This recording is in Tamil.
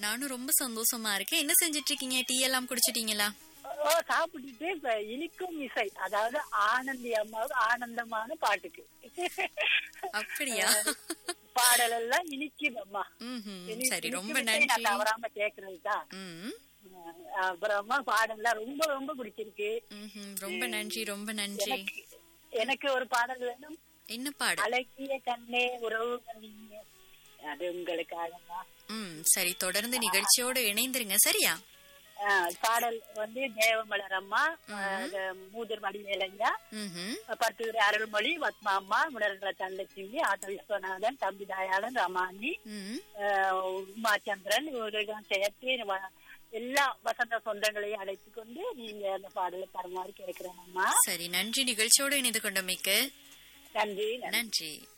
நானும் ரொம்ப சந்தோஷமா இருக்கேன் என்ன செஞ்சிட்டு இருக்கீங்க டீ எல்லாம் குடிச்சிட்டீங்களா ஓ சாப்பிட்டுட்டு இப்ப இனிக்கும் இசை அதாவது ஆனந்தி அம்மாவுக்கு ஆனந்தமான பாட்டுக்கு அப்படியா பாடல் எல்லாம் இனிக்குது அம்மா ம்ஹும். இனி- சரி இனிக்கும் ரொம்ப இசை நன்றி நான் தவறாம கேக்குறது தான் ம் அப்புறமா பாடல்லாம் ரொம்ப ரொம்ப பிடிச்சிருக்கு ம்ஹும். ரொம்ப நன்றி ரொம்ப நன்றி எனக்கு எனக்கு ஒரு பாடல் வேணும் என்ன பாடு அழகிய கண்ணே உறவு நீங்க அது உங்களுக்காகமா ம் சரி தொடர்ந்து நிகழ்ச்சியோடு இணைந்திருங்க சரியா ஆஹ் பாடல் வந்து தேவமலர் அம்மா ஆஹ் மூதர் மடிவேலையா ம்ஹும். பத்துகிற அருள்மொழி பத்மா அம்மா முடர்கிற தங்கச்சிங்கி ஆட்ட விஸ்வநாதன் தம்பி தயாளன் ரமானி ம் ஆஹ் உமாச்சந்திரன் இவர்களும் சேர்த்து வ- எல்லா வசந்த சொந்தங்களையும் அழைத்து கொண்டு நீங்க அந்த பாடலை தருமாறு கேட்கிறேன் அம்மா சரி நன்றி நிகழ்ச்சியோடு இணைந்து கொண்டமைக்கு நன்றி நன்றி நன்றி